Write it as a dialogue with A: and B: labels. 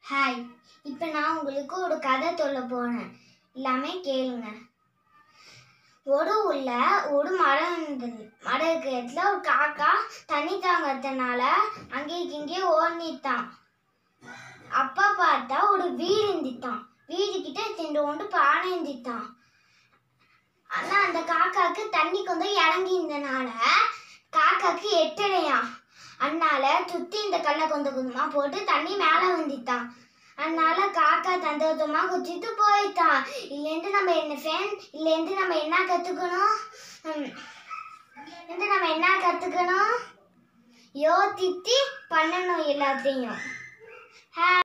A: hi இப்போ நான் உங்களுக்கு ஒரு கதை சொல்ல போறேன் எல்லாமே கேளுங்க ஒரு ஊர்ல ஒரு மரம் இருந்தது மரம் இருக்கிற இடத்துல ஒரு காக்கா தண்ணி தாங்கறதுனால அங்கேயும் இங்கேயும் ஓடிட்டான் அப்பா பார்த்தா ஒரு வீடு இருந்துட்டான் வீடு கிட்ட திண்டோண்டு பானை இருந்துட்டான் ஆனா அந்த காக்காக்கு தண்ணி கொஞ்சம் இறங்கி இருந்தனால காக்காக்கு எட்டலையாம் அதனால சுத்தி இந்த கல்லை கொஞ்சம் கொஞ்சமா போட்டு தண்ணி மேல வந்துட்டான் அதனால காக்கா தந்தோத்தமா குத்திட்டு போயிட்டான் இதுலேருந்து நம்ம என்ன ஃபேன் இதுலேருந்து நம்ம என்ன கத்துக்கணும் ஹம், இதுலேருந்து நம்ம என்ன கத்துக்கணும் யோசித்து பண்ணணும் எல்லாத்தையும்